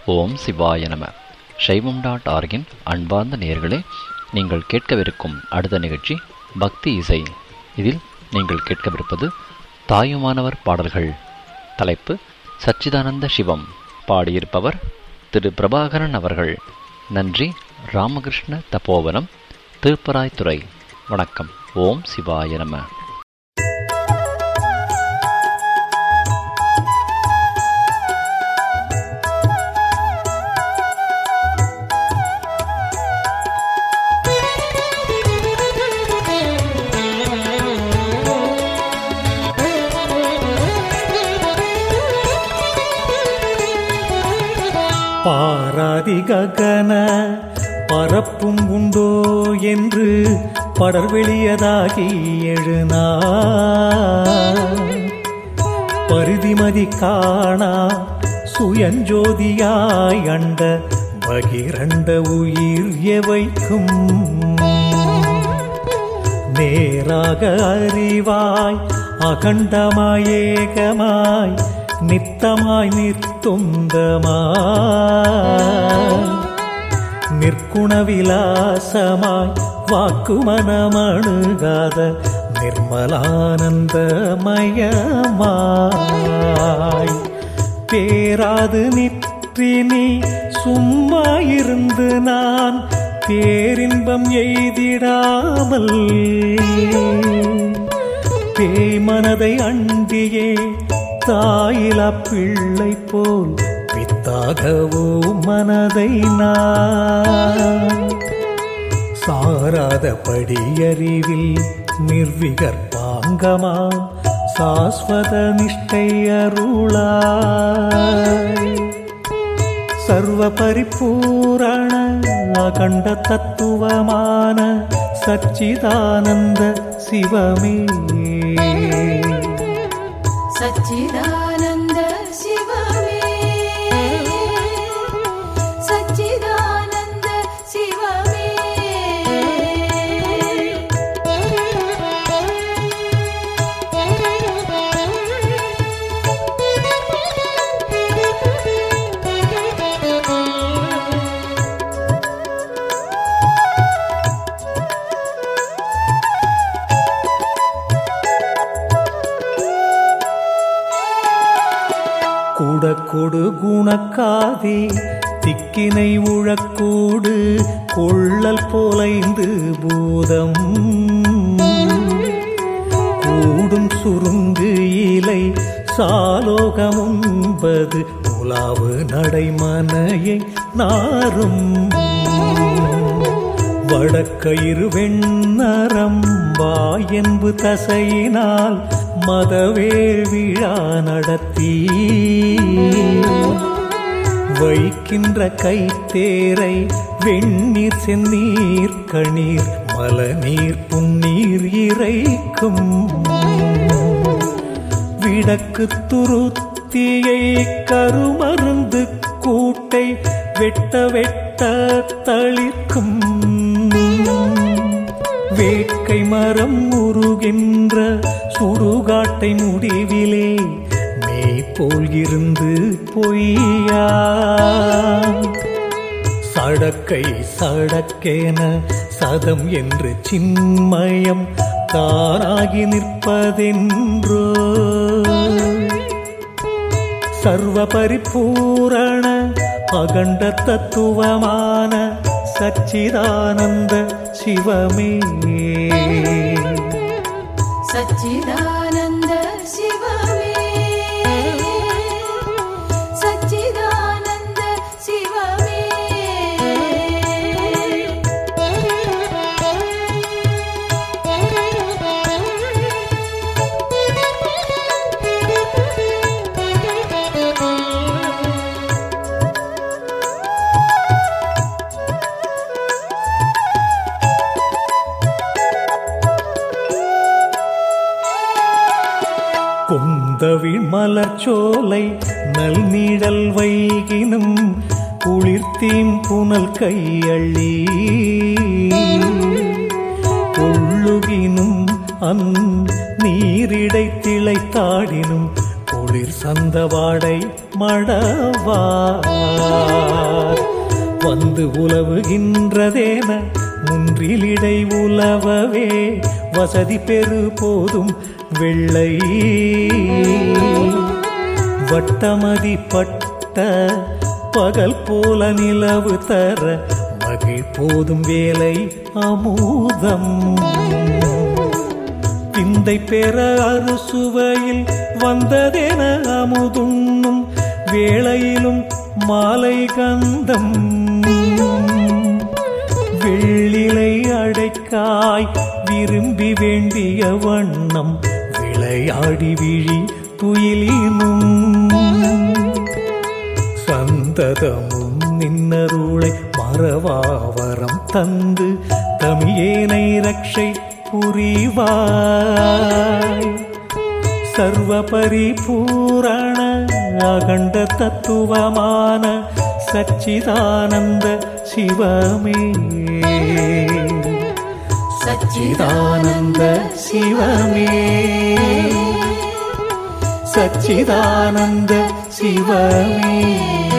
ஓம் சிவாய நம சைவம் டாட் ஆர்கின் அன்பார்ந்த நேயர்களே நீங்கள் கேட்கவிருக்கும் அடுத்த நிகழ்ச்சி பக்தி இசை இதில் நீங்கள் கேட்கவிருப்பது தாயுமானவர் பாடல்கள் தலைப்பு சச்சிதானந்த சிவம் பாடியிருப்பவர் திரு பிரபாகரன் அவர்கள் நன்றி ராமகிருஷ்ண தபோவனம் திருப்பராய்த்துறை வணக்கம் ஓம் சிவாய நம பாராதி ககன பரப்பும் உண்டோ என்று படர்வெளியதாகி எழுநா பரிதிமதி காணா சுயஞ்சோதியாய் அண்ட பகிரண்ட உயிர் எவைக்கும் நேராக அறிவாய் அகண்டமாய் ஏகமாய் நித்தமாய் நிற்துந்தமாய் நிற்குணவிலாசமாய் வாக்குமனமணுகாத நிர்மலானந்தமயமாய் பேராது நிற்றினி சும்மா இருந்து நான் பேரின்பம் எய்திடாமல் பேய் மனதை அண்டியே தாயிலா பிள்ளை போல் பித்தாகவோ மனதை நான் சாராத படியறிவில் நிர்விகற்பாங்கமாம் சாஸ்வத நிஷ்டை அருளாய் சர்வ பரிபூரண அகண்ட தத்துவமான சச்சிதானந்த சிவமே சச்சிதானந்த சிவமே சச்சிதானந்த சிவமே கூட கொடு குணக்காதி திக்கினை உழக்கூடு கொள்ளல் போலைந்து பூதம் கூடும் சுருங்கு இலை சாலோகமுன்பது புலாவு நடைமனையை நாரும் வடக்கயிறு வெண்ணரம் வாயன்பு தசையினால் மதவேள் விழா நடத்தி வைக்கின்ற கைத்தேரை வெண்ணீர் செந்நீர் கணீர் மலநீர் புன்னீர் இறைக்கும் விடக்கு துருத்தியை கருமருந்து கூட்டை வெட்ட வெட்ட தளிர்க்கும் வேட்கை மரம் உருகின்ற சுடுகாட்டை முடிவிலே மெய் போல் இருந்து பொய்யா சடக்கை சடக்கேன சதம் என்று சின்மயம் தானாகி நிற்பதென்றோ சர்வ பரிபூரண அகண்ட தத்துவமான சச்சிதானந்த சிவமே சச்சிதானந்த சிவமே சச்சிதானந்த சிவமே கொந்தவிழ் மலர்ச்சோலை நல் நீழல் வைகினும் குளிர்த்தீம் புனல் கையள்ளி கொள்ளுகினும் அந் நீரிடை திளைத்தாடினும் குளிர் சந்தவாடை மடவா வந்து உலவுகின்றதேன முன்றிலிடை உலவவே வசதி பெறு போதும் வெள்ளை வட்டமதி பட்ட பகல் போல நிலவு தர மகிழ் போதும் வேலை அமுதம் விந்தை பெற அறுசுவையில் வந்ததென அமுதுண்ணும் வேளையிலும் மாலை கந்தம் வெள்ளிலை அடைக்காய் விரும்பி வேண்டிய வண்ணம் விளையாடி விழி துயிலினும் சந்ததமும் நின்னருளை மறவாவரம் தந்து தமியேனை ரக்ஷை புரிவாய் சர்வ பரிபூரண அகண்ட தத்துவமான சச்சிதானந்த சிவமே சச்சிதானந்த சிவமே சச்சிதானந்த சிவமே